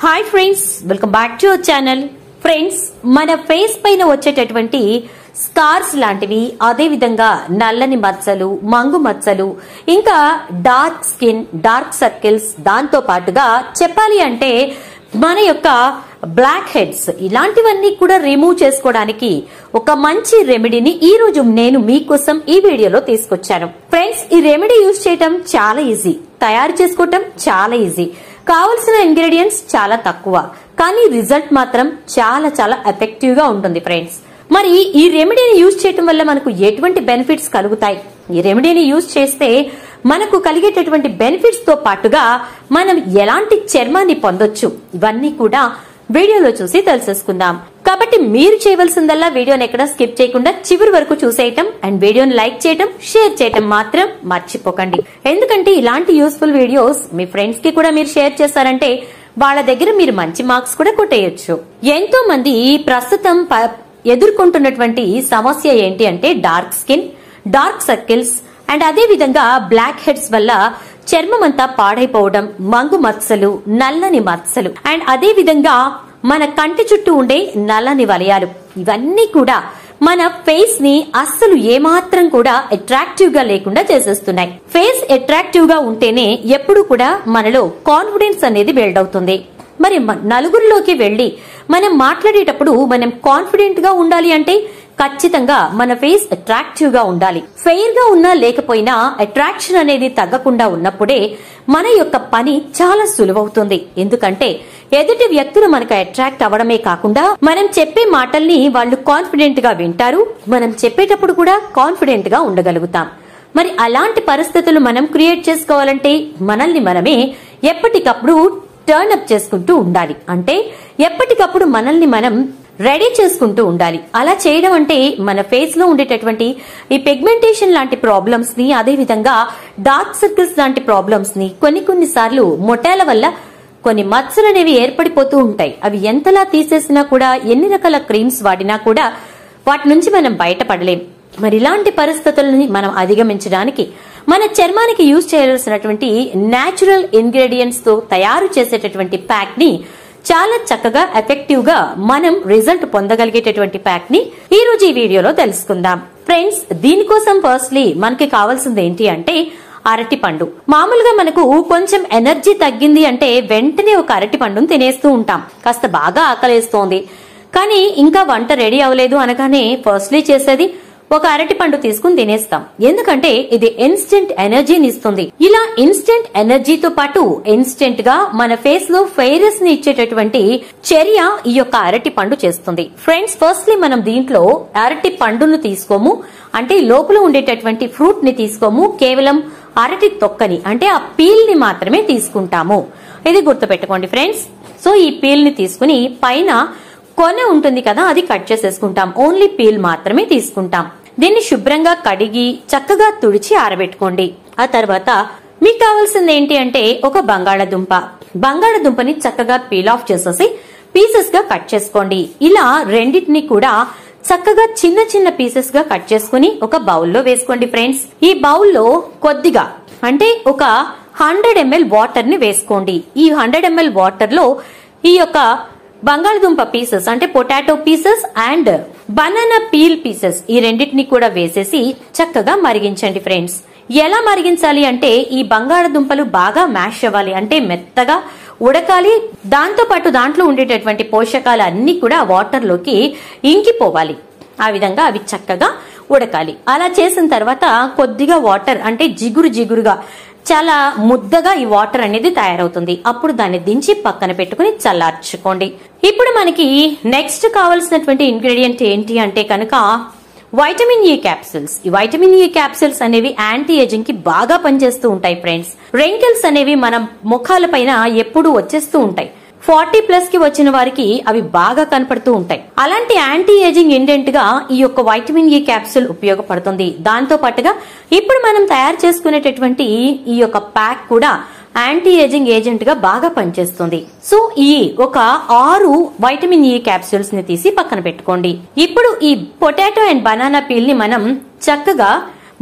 hi friends welcome back to our channel friends మన face పైన వచ్చేటటువంటి స్కార్స్ లాంటివి అదే విధంగా నల్లని మచ్చలు మంగు మచ్చలు ఇంకా డార్క్ స్కిన్ డార్క్ సర్కిల్స్ దాంతో పాటుగా చెప్పాలి అంటే మన యొక్క బ్లాక్ హెడ్స్ ఇలాంటివన్నీ కూడా రిమూవ్ చేసుకోవడానికి ఒక మంచి రెమెడీని ఈ రోజు నేను మీకోసం ఈ వీడియోలో తీసుకొచ్చాను ఫ్రెండ్స్ ఈ రెమెడీ యూజ్ చేయటం చాలా ఈజీ తయారు చేసుకోవటం చాలా ఈజీ కావలసిన ఇంగ్రీడియంట్స్ చాలా తక్కువ కానీ రిజల్ట్ మాత్రం చాలా చాలా ఎఫెక్టివ్ గా ఉంటుంది ఫ్రెండ్స్ మరి ఈ రెమెడీని యూజ్ చేయటం వల్ల మనకు ఎటువంటి బెనిఫిట్స్ కలుగుతాయి ఈ రెమెడీని యూజ్ చేస్తే మనకు కలిగేటటువంటి బెనిఫిట్స్ తో పాటుగా మనం ఎలాంటి చర్మాన్ని పొందొచ్చు ఇవన్నీ కూడా వీడియోలో చూసి తెలిసేసుకుందాం కాబట్టి మీరు చేయవలసిందల్లా వీడియోని ఎక్కడ స్కిప్ చేయకుండా చివరి వరకు చూసేయటం అండ్ వీడియోని లైక్ చేయటం షేర్ చేయటం మాత్రం మర్చిపోకండి ఎందుకంటే ఇలాంటి యూస్ఫుల్ వీడియోస్ మీ ఫ్రెండ్స్ కి కూడా మీరు షేర్ చేస్తారంటే వాళ్ళ దగ్గర మీరు మంచి మార్క్స్ కూడా కొట్టేయొచ్చు ఎంతో మంది ప్రస్తుతం ప- ఎదుర్కొంటున్నటువంటి సమస్య ఏంటి అంటే dark skin dark circles and అదే విధంగా బ్లాక్ హెడ్స్ వల్ల చర్మం అంతా పాడైపోవడం మంగు మచ్చలు నల్లని మచ్చలు అండ్ అదే విధంగా మన కంటి చుట్టూ ఉండే నల్లని వలయాలు ఇవన్నీ కూడా మన ఫేస్ ని అస్సలు ఏమాత్రం కూడా అట్రాక్టివ్ గా లేకుండా చేసేస్తున్నాయి ఫేస్ అట్రాక్టివ్ గా ఉంటేనే ఎప్పుడు కూడా మనలో కాన్ఫిడెన్స్ అనేది బిల్డ్ అవుతుంది మరి మ- నలుగురిలోకి వెళ్లి మనం మాట్లాడేటప్పుడు మనం కాన్ఫిడెంట్ గా ఉండాలి అంటే ఖచ్చితంగా మన ఫేస్ అట్రాక్టివ్ గా ఉండాలి ఫెయిర్ గా ఉన్నా లేకపోయినా అట్రాక్షన్ అనేది తగ్గకుండా ఉన్నప్పుడే మన యొక్క పని చాలా సులువవుతుంది ఎందుకంటే ఎదుటి వ్యక్తులు మనకు అట్రాక్ట్ అవ్వడమే కాకుండా మనం చెప్పే మాటల్ని వాళ్ళు కాన్ఫిడెంట్ గా వింటారు మనం చెప్పేటప్పుడు కూడా కాన్ఫిడెంట్ గా ఉండగలుగుతాం మరి అలాంటి పరిస్థితులు మనం క్రియేట్ చేసుకోవాలంటే మనల్ని మనమే ఎప్పటికప్పుడు టర్న్ అప్ చేసుకుంటూ ఉండాలి అంటే ఎప్పటికప్పుడు మనల్ని మనం రెడీ చేసుకుంటూ ఉండాలి అలా చేయడం అంటే మన ఫేస్ లో ఉండేటటువంటి ఈ పిగ్మెంటేషన్ లాంటి ప్రాబ్లమ్స్ ని అదే విధంగా డార్క్ సర్కిల్స్ లాంటి ప్రాబ్లమ్స్ ని కొన్ని కొన్ని సార్లు మొటాల వల్ల కొన్ని మచ్చలు అనేవి ఏర్పడిపోతూ ఉంటాయి అవి ఎంతలా తీసేసినా కూడా ఎన్ని రకాల క్రీమ్స్ వాడినా కూడా వాటి నుంచి మనం బయటపడలేం మరి ఇలాంటి పరిస్థితులని మనం అధిగమించడానికి మన చర్మానికి యూజ్ చేయాల్సినటువంటి నేచురల్ ఇంగ్రీడియంట్స్ తో తయారు చేసేటటువంటి ప్యాక్ ని చాలా చక్కగా ఎఫెక్టివ్ గా మనం రిజల్ట్ పొందగలిగేటటువంటి ప్యాక్ ని ఈ రోజు ఈ వీడియోలో తెలుసుకుందాం ఫ్రెండ్స్ దీనికోసం ఫస్ట్లీ మనకి కావాల్సింది ఏంటి అంటే అరటి పండు మామూలుగా మనకు కొంచెం ఎనర్జీ తగ్గింది అంటే వెంటనే ఒక అరటి పండును తినేస్తూ ఉంటాం కాస్త బాగా ఆకలేస్తోంది కానీ ఇంకా వంట రెడీ అవ్వలేదు అనగానే ఫస్ట్లీ చేసేది ఒక అరటి పండు తీసుకుని తినేస్తాం ఎందుకంటే ఇది ఇన్స్టెంట్ ఎనర్జీని ఇస్తుంది ఇలా ఇన్స్టెంట్ ఎనర్జీతో పాటు ఇన్స్టెంట్ గా మన ఫేస్ లో ఫెయిరస్ ని ఇచ్చేటటువంటి చర్య ఈ యొక్క అరటి పండు చేస్తుంది ఫ్రెండ్స్ ఫస్ట్లీ మనం దీంట్లో అరటి పండును తీసుకోము అంటే లోపల ఉండేటటువంటి ఫ్రూట్ ని తీసుకోము కేవలం అరటి తొక్కని అంటే ఆ పీల్ ని మాత్రమే తీసుకుంటాము ఇది గుర్తుపెట్టుకోండి ఫ్రెండ్స్ సో ఈ పీల్ ని తీసుకుని పైన కొన ఉంటుంది కదా అది కట్ చేసేసుకుంటాం ఓన్లీ పీల్ మాత్రమే తీసుకుంటాం దీన్ని శుభ్రంగా కడిగి చక్కగా తుడిచి ఆరబెట్టుకోండి ఆ తర్వాత మీకు కావాల్సింది ఏంటి అంటే ఒక బంగాళదుంప బంగాళదుంపని చక్కగా పీల్ ఆఫ్ చేసేసి పీసెస్ గా కట్ చేసుకోండి ఇలా రెండింటిని కూడా చక్కగా చిన్న చిన్న పీసెస్ గా కట్ చేసుకుని ఒక బౌల్లో వేసుకోండి ఫ్రెండ్స్ ఈ బౌల్లో కొద్దిగా అంటే ఒక హండ్రెడ్ ఎంఎల్ వాటర్ ని వేసుకోండి ఈ హండ్రెడ్ ఎంఎల్ వాటర్ లో ఈ యొక్క బంగాళదుంప పీసెస్ అంటే potato pieces and banana peel pieces ఈ రెండింటిని కూడా వేసేసి చక్కగా మరిగించండి ఫ్రెండ్స్ ఎలా మరిగించాలి అంటే ఈ బంగాళదుంపలు బాగా మ్యాష్ అవ్వాలి అంటే మెత్తగా ఉడకాలి దాంతో పాటు దాంట్లో ఉండేటటువంటి పోషకాలు అన్ని కూడా వాటర్ లోకి ఇంకిపోవాలి ఆ విధంగా అవి చక్కగా ఉడకాలి అలా చేసిన తర్వాత కొద్దిగా వాటర్ అంటే జిగురు జిగురుగా చాలా ముద్దగా ఈ వాటర్ అనేది తయారవుతుంది అప్పుడు దాన్ని దించి పక్కన పెట్టుకుని చల్లార్చుకోండి ఇప్పుడు మనకి నెక్స్ట్ కావాల్సినటువంటి ఇంగ్రీడియంట్ ఏంటి అంటే కనుక వైటమిన్ ఈ క్యాప్సూల్స్ ఈ వైటమిన్ ఈ క్యాప్సూల్స్ అనేవి యాంటీ ఏజింగ్ కి బాగా పనిచేస్తూ ఉంటాయి ఫ్రెండ్స్ రెంకిల్స్ అనేవి మన ముఖాల పైన ఎప్పుడు వచ్చేస్తూ ఉంటాయి ఫార్టీ ప్లస్ కి వచ్చిన వారికి అవి బాగా కనపడుతూ ఉంటాయి అలాంటి యాంటీ ఏజింగ్ ఇండెంట్ గా ఈ యొక్క వైటమిన్ ఈ క్యాప్సూల్ ఉపయోగపడుతుంది దాంతో పాటుగా ఇప్పుడు మనం తయారు చేసుకునేటటువంటి ఈ యొక్క ప్యాక్ కూడా యాంటీ ఏజింగ్ ఏజెంట్ గా బాగా పనిచేస్తుంది సో ఈ ఒక ఆరు వైటమిన్ ఈ క్యాప్సూల్స్ ని తీసి పక్కన పెట్టుకోండి ఇప్పుడు ఈ పొటాటో అండ్ బనానా పీల్ ని మనం చక్కగా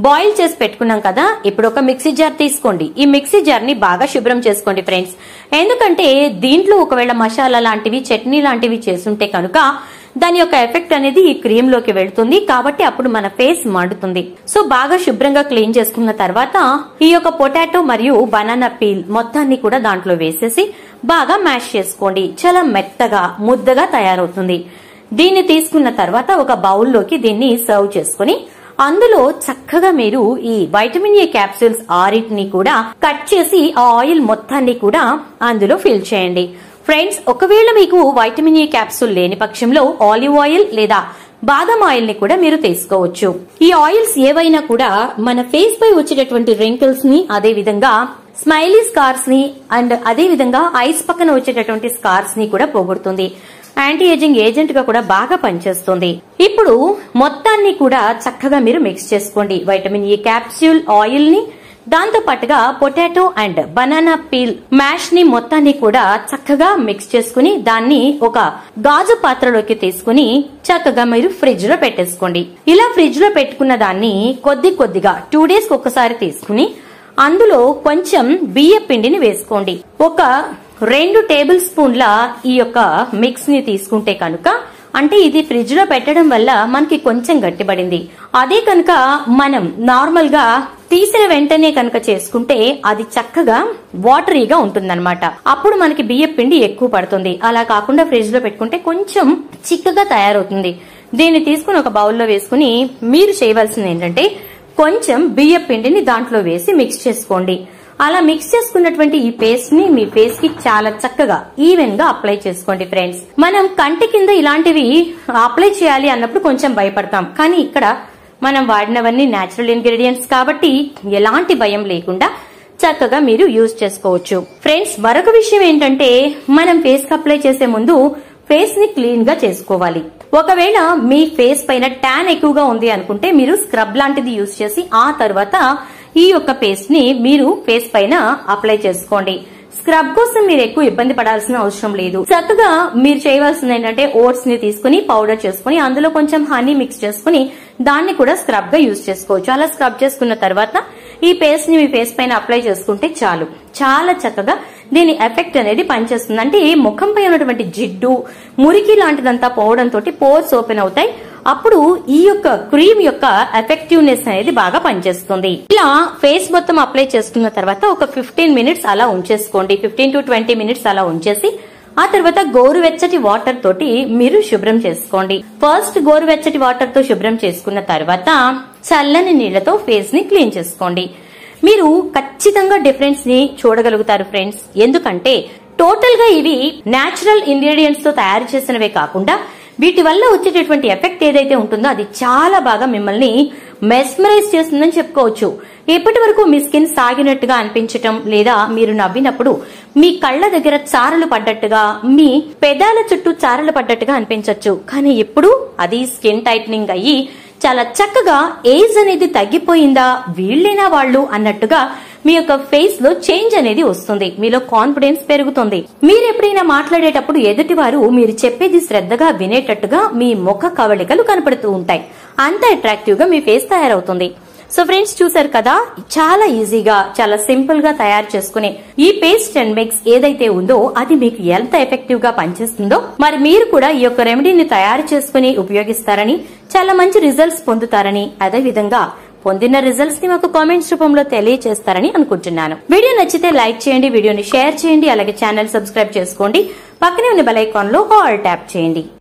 బాయిల్ చేసి పెట్టుకున్నాం కదా ఇప్పుడు ఒక మిక్సీ జార్ తీసుకోండి ఈ మిక్సీ జార్ ని బాగా శుభ్రం చేసుకోండి ఫ్రెండ్స్ ఎందుకంటే దీంట్లో ఒకవేళ మసాలా లాంటివి చట్నీ లాంటివి చేసుంటే కనుక దాని యొక్క ఎఫెక్ట్ అనేది ఈ క్రీమ్ లోకి వెళ్తుంది కాబట్టి అప్పుడు మన ఫేస్ మండుతుంది సో బాగా శుభ్రంగా క్లీన్ చేసుకున్న తర్వాత ఈ యొక్క పొటాటో మరియు బనానా పీల్ మొత్తాన్ని కూడా దాంట్లో వేసేసి బాగా మ్యాష్ చేసుకోండి చాలా మెత్తగా ముద్దగా తయారవుతుంది దీన్ని తీసుకున్న తర్వాత ఒక బౌల్లోకి దీన్ని సర్వ్ చేసుకుని అందులో చక్కగా మీరు ఈ వైటమిన్ ఏ క్యాప్సూల్స్ ఆరిటిని కూడా కట్ చేసి ఆ ఆయిల్ మొత్తాన్ని కూడా అందులో ఫిల్ చేయండి ఫ్రెండ్స్ ఒకవేళ మీకు వైటమిన్ ఏ క్యాప్సూల్ లేని పక్షంలో ఆలివ్ ఆయిల్ లేదా బాదం ఆయిల్ ని కూడా మీరు తీసుకోవచ్చు ఈ ఆయిల్స్ ఏవైనా కూడా మన ఫేస్ పై వచ్చేటటువంటి రింకిల్స్ ని అదే విధంగా స్మైలీ స్కార్స్ ని అండ్ అదే విధంగా ఐస్ పక్కన వచ్చేటటువంటి స్కార్స్ ని కూడా పోగొడుతుంది యాంటీ ఏజింగ్ ఏజెంట్ గా కూడా బాగా పనిచేస్తుంది ఇప్పుడు మొత్తాన్ని కూడా చక్కగా మీరు మిక్స్ చేసుకోండి వైటమిన్ ఈ క్యాప్సూల్ ఆయిల్ ని దాంతో పాటుగా potato and banana peel mash ని మొత్తాన్ని కూడా చక్కగా మిక్స్ చేసుకుని దాన్ని ఒక గాజు పాత్రలోకి తీసుకుని చక్కగా మీరు ఫ్రిడ్జ్ లో పెట్టేసుకోండి ఇలా ఫ్రిడ్జ్ లో పెట్టుకున్న దాన్ని కొద్ది కొద్దిగా టూ డేస్ ఒకసారి తీసుకుని అందులో కొంచెం బియ్య పిండిని వేసుకోండి ఒక రెండు టేబుల్ స్పూన్ల ఈ యొక్క మిక్స్ ని తీసుకుంటే కనుక అంటే ఇది ఫ్రిడ్జ్ లో పెట్టడం వల్ల మనకి కొంచెం గట్టిపడింది అదే కనుక మనం నార్మల్ గా తీసిన వెంటనే కనుక చేసుకుంటే అది చక్కగా వాటరీగా ఉంటుందన్నమాట అప్పుడు మనకి బియ్య పిండి ఎక్కువ పడుతుంది అలా కాకుండా ఫ్రిడ్జ్ లో పెట్టుకుంటే కొంచెం చిక్కగా తయారవుతుంది దీన్ని తీసుకుని ఒక బౌల్లో వేసుకుని మీరు చేయవలసింది ఏంటంటే కొంచెం బియ్య పిండిని దాంట్లో వేసి మిక్స్ చేసుకోండి అలా మిక్స్ చేసుకున్నటువంటి ఈ పేస్ట్ ని మీ ఫేస్ కి చాలా చక్కగా ఈవెన్ గా అప్లై చేసుకోండి ఫ్రెండ్స్ మనం కంటి కింద ఇలాంటివి అప్లై చేయాలి అన్నప్పుడు కొంచెం భయపడతాం కానీ ఇక్కడ మనం వాడినవన్నీ నేచురల్ ఇంగ్రీడియంట్స్ కాబట్టి ఎలాంటి భయం లేకుండా చక్కగా మీరు యూజ్ చేసుకోవచ్చు ఫ్రెండ్స్ మరొక విషయం ఏంటంటే మనం ఫేస్ కి అప్లై చేసే ముందు ఫేస్ ని క్లీన్ గా చేసుకోవాలి ఒకవేళ మీ ఫేస్ పైన ట్యాన్ ఎక్కువగా ఉంది అనుకుంటే మీరు స్క్రబ్ లాంటిది యూజ్ చేసి ఆ తర్వాత ఈ యొక్క పేస్ట్ ని మీరు ఫేస్ పైన అప్లై చేసుకోండి స్క్రబ్ కోసం మీరు ఎక్కువ ఇబ్బంది పడాల్సిన అవసరం లేదు చక్కగా మీరు చేయవలసింది ఏంటంటే ఓట్స్ ని తీసుకుని పౌడర్ చేసుకుని అందులో కొంచెం హనీ మిక్స్ చేసుకుని దాన్ని కూడా స్క్రబ్ గా యూజ్ చేసుకోవచ్చు అలా స్క్రబ్ చేసుకున్న తర్వాత ఈ పేస్ట్ ని మీ ఫేస్ పైన అప్లై చేసుకుంటే చాలు చాలా చక్కగా దీని ఎఫెక్ట్ అనేది పనిచేస్తుంది అంటే ముఖంపై ఉన్నటువంటి జిడ్డు మురికి లాంటిదంతా పోవడం తోటి పోర్స్ ఓపెన్ అవుతాయి అప్పుడు ఈ యొక్క క్రీమ్ యొక్క ఎఫెక్టివ్నెస్ అనేది బాగా పనిచేస్తుంది ఇలా ఫేస్ మొత్తం అప్లై చేసుకున్న తర్వాత ఒక ఫిఫ్టీన్ మినిట్స్ అలా ఉంచేసుకోండి ఫిఫ్టీన్ టు ట్వంటీ మినిట్స్ అలా ఉంచేసి ఆ తర్వాత గోరువెచ్చటి వాటర్ తోటి మీరు శుభ్రం చేసుకోండి ఫస్ట్ గోరువెచ్చటి వాటర్ తో శుభ్రం చేసుకున్న తర్వాత చల్లని నీళ్లతో ఫేస్ ని క్లీన్ చేసుకోండి మీరు ఖచ్చితంగా డిఫరెన్స్ ని చూడగలుగుతారు ఫ్రెండ్స్ ఎందుకంటే టోటల్ గా ఇవి నేచురల్ ఇంగ్రీడియంట్స్ తో తయారు చేసినవే కాకుండా వీటి వల్ల వచ్చేటటువంటి ఎఫెక్ట్ ఏదైతే ఉంటుందో అది చాలా బాగా మిమ్మల్ని మెస్మరైజ్ చేస్తుందని చెప్పుకోవచ్చు ఇప్పటి వరకు మీ స్కిన్ సాగినట్టుగా అనిపించటం లేదా మీరు నవ్వినప్పుడు మీ కళ్ళ దగ్గర చారలు పడ్డట్టుగా మీ పెదాల చుట్టూ చారలు పడ్డట్టుగా అనిపించవచ్చు కానీ ఇప్పుడు అది స్కిన్ టైట్నింగ్ అయ్యి చాలా చక్కగా ఏజ్ అనేది తగ్గిపోయిందా వీళ్ళేనా వాళ్ళు అన్నట్టుగా మీ యొక్క ఫేస్ లో చేంజ్ అనేది వస్తుంది మీలో కాన్ఫిడెన్స్ పెరుగుతుంది మీరు ఎప్పుడైనా మాట్లాడేటప్పుడు ఎదుటివారు మీరు చెప్పేది శ్రద్ధగా వినేటట్టుగా మీ ముఖ కవళికలు కనపడుతూ ఉంటాయి అంత అట్రాక్టివ్ గా మీ ఫేస్ తయారవుతుంది సో ఫ్రెండ్స్ చూసారు కదా చాలా ఈజీగా చాలా సింపుల్ గా తయారు చేసుకునే ఈ పేస్ట్ అండ్ మిక్స్ ఏదైతే ఉందో అది మీకు ఎంత ఎఫెక్టివ్ గా పనిచేస్తుందో మరి మీరు కూడా ఈ యొక్క రెమెడీని తయారు చేసుకుని ఉపయోగిస్తారని చాలా మంచి రిజల్ట్స్ పొందుతారని అదే విధంగా పొందిన రిజల్ట్స్ ని మాకు కామెంట్స్ రూపంలో తెలియజేస్తారని అనుకుంటున్నాను వీడియో నచ్చితే లైక్ చేయండి వీడియోని షేర్ చేయండి అలాగే ఛానల్ సబ్స్క్రైబ్ చేసుకోండి పక్కనే ఉన్న బెల్ ఐకాన్ లో ఆల్ ట్యాప్ చేయండి